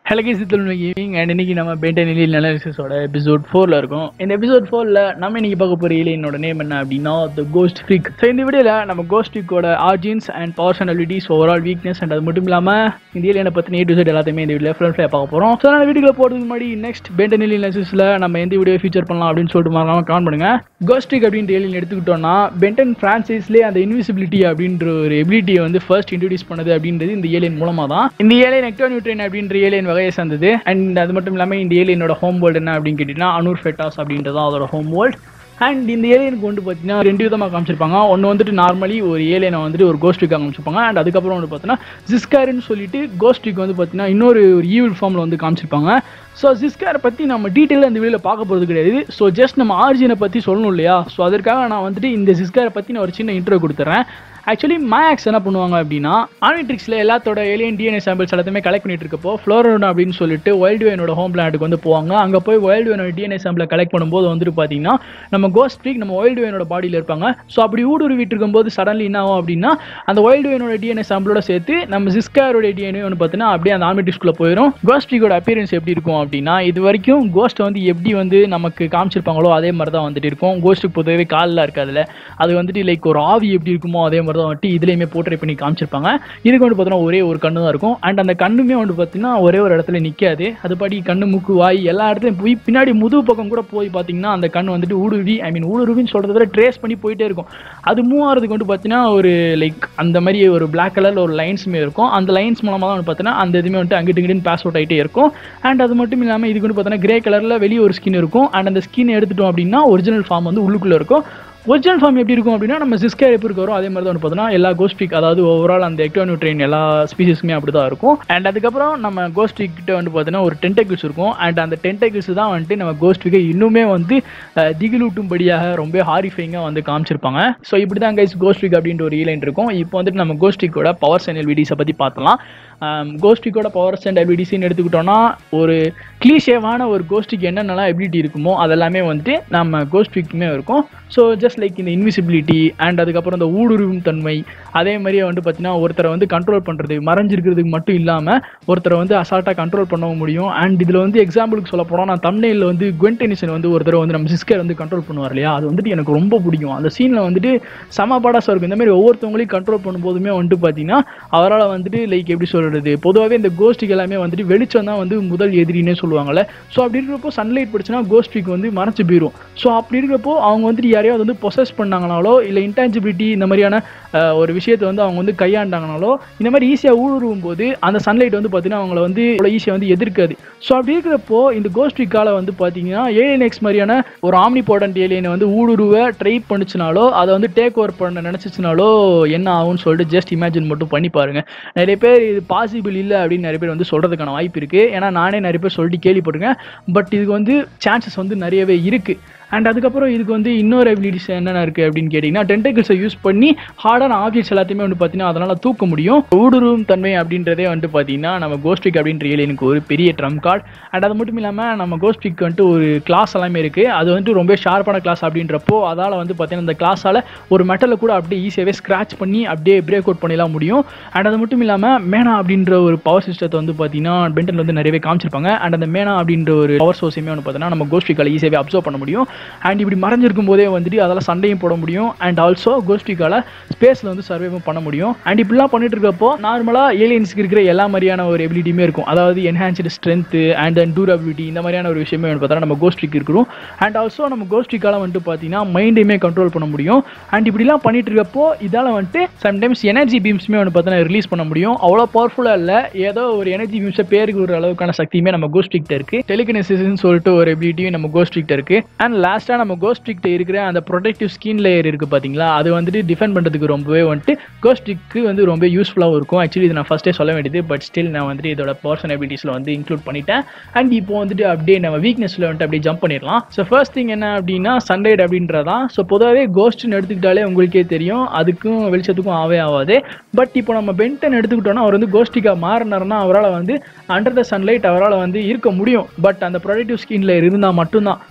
hello guys இதில் gaming and இன்னைக்கு நம்ம பென்டன் இலியல் அனாலிசிஸோட எபிசோட் ஃபோரில் இருக்கும் இந்த எபிசோட் ஃபோரில் நம்ம இன்னைக்கு பார்க்க போகிற இலியனோட நேம் என்ன அப்படின்னா த கோஸ்ட் ஃப்ரீக் ஸோ இந்த வீடியோவில் நம்ம கோஸ்ட் ஃப்ரீக்கோட origins and powers and abilities overall weakness and அது மட்டும் இல்லாமல் இந்த இலியனை பற்றின ஏ டு செட் எல்லாத்தையுமே இந்த வீடியோ ஃப்ரெண்ட் ஃபைவ் பார்க்க போகிறோம் ஸோ நான் வீடியோவில் போகிறதுக்கு முன்னாடி நெக்ஸ்ட் பென்டன் இலியல் அனாலிசிஸில் நம்ம எந்த வீடியோ ஃபீச்சர் பண்ணலாம் அப்படின்னு சொல்லிட்டு மறக்காம கான் பண்ணுங்க கோஸ்ட் ஃப்ரீக் அப்படின்ற ஏலியன் எடுத்துக்கிட்டோம்னா பென்டன் ஃப்ரான்சைஸ்லேயே அந்த இன்விசிபிலிட்டி அப்படின்ற ஒரு எபிலிட்டியை வந்து ஃபர்ஸ்ட் இன்ட்ரடியூஸ் பண்ணது அப்படின்றது இந்த ஏலியன் மூலமாக தான் இந்த ஏலியன் எக்டோ நியூட்ரியன் அப்படின்ற ஏலியன் வகையை சேர்ந்தது அண்ட் அது மட்டும் இல்லாமல் இந்த ஏலியனோட ஹோம் வேர்ல்டு என்ன அப்படின்னு கேட்டிங்கன்னா அனூர் ஃபெட்டாஸ் அப்படின்றது அதோட ஹோம் வேர்ல்டு அண்ட் இந்த ஏலியனுக்கு வந்து பார்த்தீங்கன்னா ரெண்டு விதமாக காமிச்சிருப்பாங்க ஒன்று வந்துட்டு நார்மலி ஒரு ஏலியனை வந்துட்டு ஒரு கோஸ்ட்ரிக்காக காமிச்சிருப்பாங்க அண்ட் அதுக்கப்புறம் வந்து பார்த்தீங்கன்னா ஜிஸ்காருன்னு சொல்லிட்டு கோஸ்ட்ரிக் வந்து பார்த்தீங்கன்னா இன்னொரு ஒரு ஈவில் ஃபார்மில் வந்து காமிச்சிருப்பாங்க ஸோ ஜிஸ்காரை பற்றி நம்ம டீட்டெயிலாக இந்த வீடியோவில் பார்க்க போகிறது கிடையாது ஸோ ஜஸ்ட் நம்ம ஆரிஜினை பற்றி சொல்லணும் இல்லையா ஸோ அதற்காக நான் வந்துட்டு இந்த ஜிஸ்காரை பற்றி நான் ஒரு சின்ன இன்ட்ரோ கொடுத்துட்றேன் ஆக்சுவலி மேக்ஸ் என்ன பண்ணுவாங்க அப்படின்னா ஆனிட்ரிக்ஸில் எல்லாத்தோட ஏலியன் டிஎன்ஏ சாம்பிள்ஸ் எல்லாத்தையுமே கலெக்ட் பண்ணிட்டு இருக்கப்போ ஃப்ளோரோனா அப்படின்னு சொல்லிட்டு வைல்டு வேனோட ஹோம் பிளானட்டுக்கு வந்து போவாங்க அங்கே போய் வைல்டு வேனோட டிஎன்ஏ சாம்பிளை கலெக்ட் பண்ணும்போது வந்துட்டு பார்த்தீங்கன்னா நம்ம கோஸ்ட் ட்ரீக் நம்ம வைல்டு வேனோட பாடியில் இருப்பாங்க ஸோ அப்படி ஊடுருவிட்டு இருக்கும்போது சடன்லி என்ன ஆகும் அப்படின்னா அந்த வைல்டு வேனோட டிஎன்ஏ சாம்பிளோட சேர்த்து நம்ம ஜிஸ்காரோட டிஎன்ஏ வந்து பார்த்தீங்கன்னா அப்படியே அந்த ஆனிட்ரிக்ஸ்குள்ளே போயிடும் கோஸ்ட் ட்ரீக்கோட அப்பியரன்ஸ் எப்படி இருக்கும் அப்படின்னா இது வரைக்கும் கோஸ்ட்டை வந்து எப்படி வந்து நமக்கு காமிச்சிருப்பாங்களோ அதே மாதிரி தான் வந்துட்டு இருக்கும் கோஸ்ட்டுக்கு பொதுவாகவே காலில் இருக்காதுல அது வந்துட்டு லைக் ஒரு ஆவி எப்படி இருக்குமோ அதே மாதிரி தான் வந்துட்டு இதுலேயுமே போர்ட்ரே பண்ணி காமிச்சிருப்பாங்க இதுக்கு வந்து பார்த்தீங்கன்னா ஒரே ஒரு கண்ணு தான் இருக்கும் அண்ட் அந்த கண்ணுமே வந்து பார்த்தீங்கன்னா ஒரே ஒரு இடத்துல நிற்காது அதுபடி கண்ணு மூக்கு வாய் எல்லா இடத்துலையும் போய் பின்னாடி முதுகு பக்கம் கூட போய் பார்த்தீங்கன்னா அந்த கண் வந்துட்டு ஊடுருவி ஐ மீன் ஊடுருவின்னு சொல்கிறத விட ட்ரேஸ் பண்ணி போயிட்டே இருக்கும் அது மூவ் ஆகிறதுக்கு வந்து பார்த்தீங்கன்னா ஒரு லைக் அந்த மாதிரி ஒரு பிளாக் கலரில் ஒரு லைன்ஸுமே இருக்கும் அந்த லைன்ஸ் மூலமாக தான் வந்து பார்த்தீங்கன்னா அந்த இதுவுமே வந்துட்டு அங்கிட்டு இங்கிட்டு பாஸ் அவுட் ஆகிட்டே இருக்கும் அண்ட் அது மட்டும் இல்லாமல் இதுக்கு வந்து பார்த்தீங்கன்னா கிரே கலரில் வெளியே ஒரு ஸ்கின் இருக்கும் அண்ட் அந்த ஸ்கின் எடுத்துட்டோம் அப்படின்னா ஒரிஜினல் ஃபார்ம் வந்து உள்ளுக்குள்ளே இருக்கும் ஒரிஜினல் ஃபார்ம் எப்படி இருக்கும் அப்படின்னா நம்ம சிஸ்கேர் எப்படி இருக்கோ அதே மாதிரி தான் வந்து பார்த்தோன்னா எல்லா கோஸ்ட்ரிக் அதாவது ஓவரால் அந்த எக்டோனியூட்ரைன் எல்லா ஸ்பீசிஸுமே அப்படி தான் இருக்கும் அண்ட் அதுக்கப்புறம் நம்ம கோஸ்ட்ரிக் கிட்ட வந்து பார்த்தீங்கன்னா ஒரு டென்டக்கிள்ஸ் இருக்கும் அண்ட் அந்த டென்டக்கிள்ஸ் தான் வந்துட்டு நம்ம கோஸ்ட்ரிக்கை இன்னுமே வந்து அஹ், திகிலூட்டும்படியாக ரொம்ப ஹாரிஃபைங்காக வந்து காமிச்சிருப்பாங்க ஸோ இப்படி தான் கைஸ் கோஸ்ட்ரிக் அப்படின்ற ஒரு ஈலைன் இருக்கும் இப்போ வந்துட்டு நம்ம கோஸ்ட்ரிக்கோட பவர் சேனல் வீடியோஸை பற்றி பார்த்தலாம் கோஸ்ட்ரிக்கோட பவர்ஸ் அண்ட் எபிலிட்டிஸ்னு எடுத்துக்கிட்டோம்னா ஒரு கிளீஷேவான ஒரு கோஸ்ட்ரிக்கு என்னென்னலாம் எபிலிட்டி இருக்குமோ அதெல்லாமே வந்துட்டு நம்ம கோஸ்ட்ரிக்குமே இருக்கும் ஸோ ஜஸ்ட் லைக் இந்த இன்விசிபிலிட்டி அண்ட் அதுக்கப்புறம் இந்த ஊடுருவும் தன்மை அதே மாதிரியே வந்து பார்த்தீங்கன்னா ஒருத்தரை வந்து கண்ட்ரோல் பண்ணுறது மறைஞ்சிருக்கிறதுக்கு மட்டும் இல்லாமல் ஒருத்தரை வந்து அசால்ட்டாக கண்ட்ரோல் பண்ணவும் முடியும் அண்ட் இதில் வந்து எக்ஸாம்பிளுக்கு சொல்ல போனால் நான் தமிழில் வந்து குவென்டெனிசன் வந்து ஒருத்தரை வந்து நம்ம சிஸ்கர் வந்து கண்ட்ரோல் பண்ணுவார் இல்லையா அது வந்துட்டு எனக்கு ரொம்ப பிடிக்கும் அந்த சீனில் வந்துட்டு செம படாசாக இருக்கும் இந்த மாதிரி ஒவ்வொருத்தவங்களையும் கண்ட்ரோல் பண்ணும்போதுமே வந்துட்டு பார்த்தீங்கன்னா அவரால் வந்துட்டு லைக் எப்படி சொல்கிறது பொதுவாகவே இந்த கோஸ்ட்டுக்கு எல்லாமே வந்துட்டு வெளிச்சம் தான் வந்து முதல் எதிரினே சொல்லுவாங்கல்ல ஸோ அப்படி இருக்கிறப்போ சன்லைட் படிச்சுன்னா கோஸ்ட்ரிக்கு வந்து மறைச்சு போயிடும் ஸோ அப்படி இருக்கிறப்போ அவங்க வந்துட்டு யாரையாவது வந்து பொசஸ் பண்ணாங்கனாலோ இல்லை இன்டான்சிபிலிட்டி இந்த மாதிரியான அஹ், ஒரு விஷயத்தை வந்து அவங்க வந்து கையாண்டாங்கனாலோ இந்த மாதிரி ஈஸியாக ஊடுருவும் போது அந்த சன்லைட் வந்து பார்த்தீங்கன்னா அவங்கள வந்து அவ்வளோ ஈஸியாக வந்து எதிர்க்காது ஸோ அப்படி இருக்கிறப்போ இந்த கோஸ்ட்ரிக்கால வந்து பார்த்தீங்கன்னா ஏலியன் எக்ஸ் மாதிரியான ஒரு ஆம்னி போர்டன்ட் ஏலியனை வந்து ஊடுருவ ட்ரை பண்ணுச்சுனாலோ அதை வந்து டேக் ஓவர் பண்ண நினச்சிச்சுனாலோ என்ன ஆகும்னு சொல்லிட்டு ஜஸ்ட் இமேஜின் மட்டும் பண்ணி பாருங்க நிறைய பேர் இது பாசிபிள் இல்லை அப்படின்னு நிறைய பேர் வந்து சொல்கிறதுக்கான வாய்ப்பு இருக்குது ஏன்னா நானே நிறைய பேர் சொல்லிட்டு கேள்விப்பட்டிருக்கேன் பட் இதுக்கு வந்து சான்சஸ் வந்து நிறையவே இருக்குது அண்ட் அதுக்கப்புறம் இதுக்கு வந்து இன்னொரு எபிலிட்டிஸ் என்னென்ன இருக்குது அப்படின்னு கேட்டிங்கன்னா டென்டக்கிள்ஸை யூஸ் பண்ணி ஹார்டான ஆப்ஜெக்ட்ஸ் எல்லாத்தையுமே வந்து பார்த்தீங்கன்னா அதனால் தூக்க முடியும் ஊடுருவும் தன்மை அப்படின்றதே வந்து பார்த்தீங்கன்னா நம்ம கோஸ்ட்ரிக் அப்படின்ற ஏலியனுக்கு ஒரு பெரிய ட்ரம் கார்டு அண்ட் அது மட்டும் இல்லாமல் நம்ம கோஸ்ட்ரிக் வந்துட்டு ஒரு கிளாஸ் எல்லாமே இருக்குது அது வந்துட்டு ரொம்ப ஷார்ப்பான கிளாஸ் அப்படின்றப்போ அதால் வந்து பார்த்தீங்கன்னா அந்த கிளாஸால் ஒரு மெட்டலை கூட அப்படியே ஈஸியாகவே ஸ்க்ராச் பண்ணி அப்படியே பிரேக் அவுட் பண்ணிடலாம் முடியும் அண்ட் அது மட்டும் இல்லாமல் மேனா அப்படின்ற ஒரு பவர் சிஸ்டத்தை வந்து பார்த்தீங்கன்னா பென்டன் வந்து நிறையவே காமிச்சிருப்பாங்க அண்ட் அந்த மேனா அப்படின்ற ஒரு பவர் சோர்ஸையுமே வந்து பார்த்தீங்கன்னா நம்ம கோஸ்ட்ரிக்கால ஈஸியாகவே அப்சர்வ் பண்ண முடியும் அண்ட் இப்படி மறைஞ்சிருக்கும் போதே வந்துட்டு அதெல்லாம் சண்டையும் போட முடியும் அண்ட் ஆல்சோ கோஸ்ட்ரிக்கால ஸ்பேஸில் வந்து சர்வேவும் பண்ண முடியும் அண்ட் இப்படிலாம் பண்ணிட்டு இருக்கப்போ நார்மலாக ஏலியன்ஸ்க்கு இருக்கிற எல்லா மாதிரியான ஒரு எபிலிட்டியுமே இருக்கும் அதாவது enhanced strength and then durability இந்த மாதிரியான ஒரு விஷயமே வந்து பார்த்தா நம்ம கோஸ்ட்ரிக் இருக்கிறோம் அண்ட் ஆல்சோ நம்ம கோஸ்ட்ரிக்கால வந்துட்டு பார்த்தீங்கன்னா மைண்டையுமே கண்ட்ரோல் பண்ண முடியும் அண்ட் இப்படிலாம் பண்ணிட்டு இருக்கப்போ இதால் வந்துட்டு சம்டைம்ஸ் எனர்ஜி பீம்ஸுமே வந்து பார்த்தீங்கன்னா ரிலீஸ் பண்ண முடியும் அவ்வளோ பவர்ஃபுல்லாக இல்லை ஏதோ ஒரு எனர்ஜி பீம்ஸை பேருக்கு ஒரு அளவுக்கான சக்தியுமே நம்ம கோஸ்ட்ரிக்ட இருக்கு டெலிகனசிஸ்ன்னு சொல்லிட்டு ஒரு எபிலிட்டியும் நம்ம கோஸ்ட்ரிக்ட இருக்கு அண்ட் லாஸ்ட்டாக நம்ம கோஸ்ட்ரிக்ட இருக்கிற அந்த ப்ரொடெக்டிவ் ஸ்கின் லேயர் இருக்கு பார்த்தீங்களா அது வந்துட்டு டிஃபெண்ட் பண்ணுறதுக்கு ரொம்பவே வந்துட்டு கோஸ்ட்ரிக்கு வந்து ரொம்ப யூஸ்ஃபுல்லாகவும் இருக்கும் ஆக்சுவலி இது நான் ஃபஸ்ட்டே சொல்ல வேண்டியது பட் ஸ்டில் நான் வந்துட்டு இதோட பர்சன் எபிலிட்டிஸில் வந்து இன்க்ளூட் பண்ணிட்டேன் அண்ட் இப்போ வந்துட்டு அப்படியே நம்ம வீக்னஸில் வந்துட்டு அப்படியே ஜம்ப் பண்ணிடலாம் ஸோ ஃபர்ஸ்ட் திங் என்ன அப்படின்னா சன்லைட் அப்படின்றதான் ஸோ பொதுவாகவே கோஸ்ட்னு எடுத்துக்கிட்டாலே உங்களுக்கே தெரியும் அதுக்கும் வெளிச்சத்துக்கும் ஆவே ஆகாது பட் இப்போ நம்ம பென்டன் எடுத்துக்கிட்டோம்னா அவர் வந்து கோஸ்டிக்காக மாறினார்னா அவரால் வந்து அண்டர் த சன்லைட் அவரால் வந்து இருக்க முடியும் பட் அந்த ப்ரொடக்டிவ் ஸ்கின்ல இருந்தால் மட்டும்தான்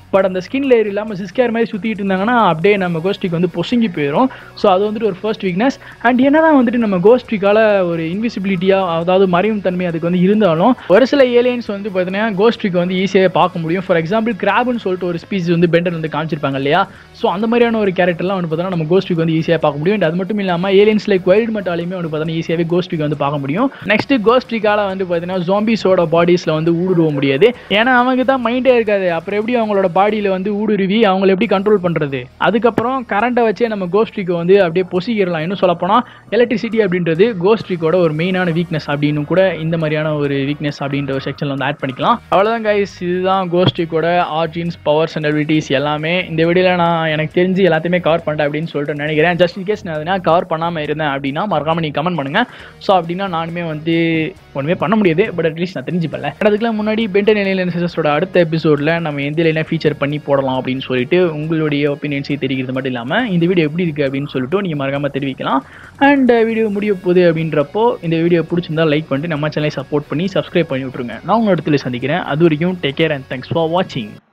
பட் அந்த ஸ்கின் லேயர் இல்லாமல் சிஸ்கேர் மாதிரி சுற்றிட்டு இருந்தாங்கன்னா அப்படியே நம்ம கோஸ்ட்ரிக் வந்து பொசுங்கி போயிடும் ஸோ அது வந்துட்டு ஒரு ஃபர்ஸ்ட் வீக்னஸ் அண்ட் என்னதான் வந்துட்டு நம்ம கோஸ்ட்ரிக்கால ஒரு இன்விசிபிலிட்டியாக அதாவது மறையும் தன்மை அதுக்கு வந்து இருந்தாலும் ஒரு சில ஏலியன்ஸ் வந்து பார்த்தீங்கன்னா கோஸ்ட்ரிக் வந்து ஈஸியாக பார்க்க முடியும் ஃபார் எக்ஸாம்பிள் கிராப்னு சொல்லிட்டு ஒரு ஸ்பீஸ் வந்து பெண்டர் வந்து காமிச்சிருப்பாங்க இல்லையா ஸோ அந்த மாதிரியான ஒரு கேரக்டர்லாம் வந்து பார்த்தீங்கன்னா நம்ம கோஸ்ட்ரிக் வந்து ஈஸியாக பார்க்க முடியும் And அது மட்டும் இல்லாமல் ஏலியன்ஸ் லைக் வைல்டு மட்டாலையுமே வந்து பார்த்தீங்கன்னா ஈஸியாகவே கோஸ்ட்ரிக் வந்து பார்க்க முடியும் நெக்ஸ்ட் கோஸ்ட்ரிக்கால வந்து பார்த்தீங்கன்னா ஜாம்பிஸோட பாடிஸில் வந்து ஊடுருவ முடியாது ஏன்னா அவங்க தான் மைண்டே இருக்காது அப்புறம் எப்படி அவங்களோட பாடியில் வந்து ஊடுருவி அவங்கள எப்படி கண்ட்ரோல் பண்ணுறது அதுக்கப்புறம் கரண்ட்டை வச்சே நம்ம கோஸ்ட்ரிக்கை வந்து அப்படியே பொசிக்கிறலாம் இன்னும் சொல்லப்போனால் எலக்ட்ரிசிட்டி அப்படின்றது கோஸ்ட்ரிக்கோட ஒரு மெயினான வீக்னஸ் அப்படின்னு கூட இந்த மாதிரியான ஒரு வீக்னஸ் அப்படின்ற ஒரு செக்ஷனில் வந்து ஆட் பண்ணிக்கலாம் அவ்வளோதான் கைஸ் இதுதான் கோஸ்ட்ரிக்கோட ஆர்ஜின்ஸ் பவர்ஸ் அண்ட் அபிலிட்டிஸ் எல்லாமே இந்த வீடியோவில் நான் எனக்கு தெரிஞ்சு எல்லாத்தையுமே கவர் பண்ணிட்டேன் அப்படின்னு சொல்லிட்டு நினைக்கிறேன் ஜஸ்ட் இன் கேஸ் நான் எதனா கவர் பண்ணாமல் இருந்தேன் அப்படின்னா மறக்காம நீங்கள் கமெண்ட் பண்ணுங்க ஸோ அப்படின்னா நானுமே வந்து ஒன்றுமே பண்ண முடியாது பட் அட்லீஸ்ட் நான் தெரிஞ்சுப்பல அதுக்கெல்லாம் முன்னாடி பென்டன் எலியன்சஸோட அடுத்த எபிசோடில் நம்ம எந்த லைனாக ஃபீச்சர் பண்ணி போடலாம் அப்படின்னு சொல்லிட்டு உங்களுடைய ஒப்பீனியன்ஸை தெரிவிக்கிறது மட்டும் இல்லாமல் இந்த வீடியோ எப்படி இருக்குது அப்படின்னு சொல்லிட்டு நீங்கள் மறக்காமல் தெரிவிக்கலாம் அண்ட் வீடியோ முடிய போகுது அப்படின்றப்போ இந்த வீடியோ பிடிச்சிருந்தா லைக் பண்ணிட்டு நம்ம சேனலை சப்போர்ட் பண்ணி சப்ஸ்கிரைப் பண்ணி விட்ருங்க நான் உங்கள் இடத்துல சந்திக்கிறேன் அது வரைக்கும் take care and thanks for வாட்சிங்